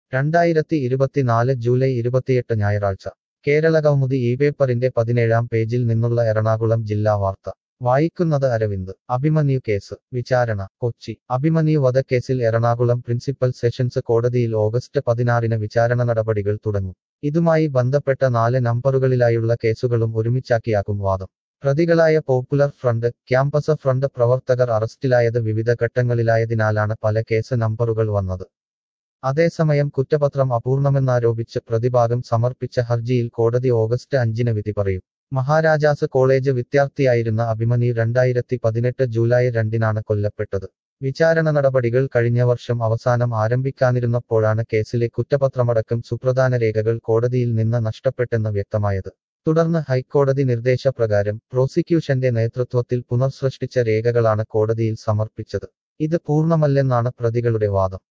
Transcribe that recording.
രണ്ടായിരത്തി ഇരുപത്തിനാല് ജൂലൈ ഇരുപത്തിയെട്ട് ഞായറാഴ്ച കേരള കൗമുദി ഈ പേപ്പറിന്റെ പതിനേഴാം പേജിൽ നിന്നുള്ള എറണാകുളം ജില്ലാ വാർത്ത വായിക്കുന്നത് അരവിന്ദ് അഭിമന്യു കേസ് വിചാരണ കൊച്ചി അഭിമന്യു വധക്കേസിൽ എറണാകുളം പ്രിൻസിപ്പൽ സെഷൻസ് കോടതിയിൽ ഓഗസ്റ്റ് പതിനാറിന് വിചാരണ നടപടികൾ തുടങ്ങും ഇതുമായി ബന്ധപ്പെട്ട നാല് നമ്പറുകളിലായുള്ള കേസുകളും ഒരുമിച്ചാക്കിയാക്കും വാദം പ്രതികളായ പോപ്പുലർ ഫ്രണ്ട് ക്യാമ്പസ് ഫ്രണ്ട് പ്രവർത്തകർ അറസ്റ്റിലായത് വിവിധ ഘട്ടങ്ങളിലായതിനാലാണ് പല കേസ് നമ്പറുകൾ വന്നത് അതേസമയം കുറ്റപത്രം അപൂർണമെന്നാരോപിച്ച് പ്രതിഭാഗം സമർപ്പിച്ച ഹർജിയിൽ കോടതി ഓഗസ്റ്റ് അഞ്ചിന് വിധി പറയും മഹാരാജാസ് കോളേജ് വിദ്യാർത്ഥിയായിരുന്ന അഭിമന്യു രണ്ടായിരത്തി പതിനെട്ട് ജൂലൈ രണ്ടിനാണ് കൊല്ലപ്പെട്ടത് വിചാരണ നടപടികൾ കഴിഞ്ഞ വർഷം അവസാനം ആരംഭിക്കാനിരുന്നപ്പോഴാണ് കേസിലെ കുറ്റപത്രമടക്കം സുപ്രധാന രേഖകൾ കോടതിയിൽ നിന്ന് നഷ്ടപ്പെട്ടെന്ന് വ്യക്തമായത് തുടർന്ന് ഹൈക്കോടതി നിർദ്ദേശപ്രകാരം പ്രോസിക്യൂഷന്റെ നേതൃത്വത്തിൽ പുനർസൃഷ്ടിച്ച രേഖകളാണ് കോടതിയിൽ സമർപ്പിച്ചത് ഇത് പൂർണ്ണമല്ലെന്നാണ് പ്രതികളുടെ വാദം